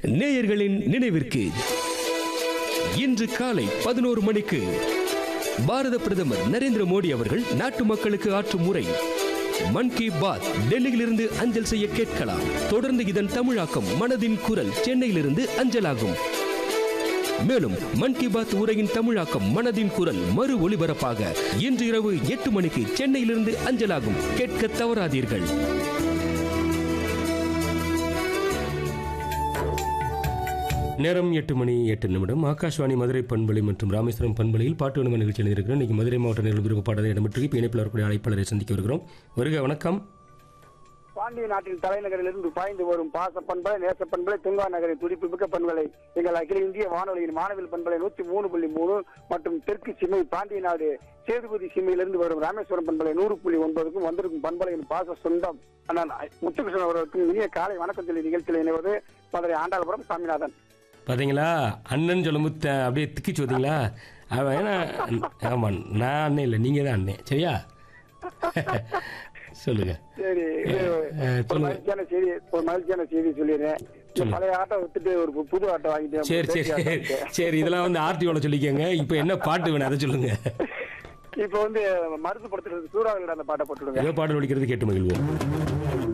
நேயர்களின் நினைவிற்கு இன்று காலை பதினோரு மணிக்கு பாரத பிரதமர் நரேந்திர மோடி அவர்கள் நாட்டு மக்களுக்கு ஆற்றும் உரை மன் கி பாத் டெல்லியிலிருந்து அஞ்சல் செய்ய கேட்கலாம் தொடர்ந்து இதன் தமிழாக்கம் மனதின் குரல் சென்னையிலிருந்து அஞ்சலாகும் மேலும் மன் கி பாத் உரையின் தமிழாக்கம் மனதின் குரல் மறு ஒளிபரப்பாக இன்று இரவு எட்டு மணிக்கு சென்னையிலிருந்து அஞ்சலாகும் கேட்க தவறாதீர்கள் நேரம் எட்டு மணி எட்டு நிமிடம் ஆகாஷ்வாணி மதுரை பண்பலை மற்றும் ராமேஸ்வரம் பண்பலையில் பாட்டு வணக்கம் நிகழ்ச்சியில் இருக்கிறோம் இன்னைக்கு மதுரை மாவட்ட நேரில் விருப்ப பாடலை இடம்பெற்று இப்போ இணைப்பில் வரக்கூடிய அழைப்பாளரை சந்திக்க வருகிறோம் வருக வணக்கம் பாண்டிய நாட்டின் தலைநகரிலிருந்து பாய்ந்து வரும் பாச பண்பலை நேச பண்பலை துங்கா நகரின் துடிப்பு மிக்க பண்பலை எங்கள் அகில இந்திய வானொலியின் மாணவில் பண்பலை நூத்தி மூணு புள்ளி மூணு மற்றும் தெற்கு சிமை பாண்டிய நாடு சேதுபதி சிமையிலிருந்து வரும் ராமேஸ்வரம் பண்பலை நூறு புள்ளி ஒன்பதுக்கும் வந்திருக்கும் பண்பலையின் பாச சொந்தம் அண்ணன் முத்துகிருஷ்ணன் அவர்களுக்கும் இனிய காலை வணக்கத்தில் நிகழ்ச்சியில் இணைவது மதுரை ஆண்டாளபுரம் சாமிநாதன் பார்த்தீங்களா அண்ணன் சொல்லும்போது த- அப்படியே திக்கிச்சு பார்த்தீங்களா அவன் ஏன்னா ஆமாம் நான் அண்ணன் இல்லை நீங்கள் தான் அண்ணன் சரியா சொல்லுங்க சரி இது அஹ், ஒரு சொல்லுங்க. மகிழ்ச்சியான செய்தி ஒரு மகிழ்ச்சியான செய்தி சொல்லிடுறேன் இந்த சொல்லுங்க. பழைய ஆட்டை விட்டுட்டு ஒரு பு- புது ஆட்டை வாங்கிட்டேன் சரி சரி பேட்டி ஆட்டை. சரி இதெல்லாம் வந்து ஆர்டிஓல சொல்லிக்கோங்க இப்போ என்ன பாட்டு வேணும் அதை சொல்லுங்க இப்ப வந்து மருந்து படத்துல சூறாவளியோட அந்த பாட்டை போட்டுடுங்க ஏதோ பாடல் ஒழிக்கிறது கேட்டு மகிழ்வோம்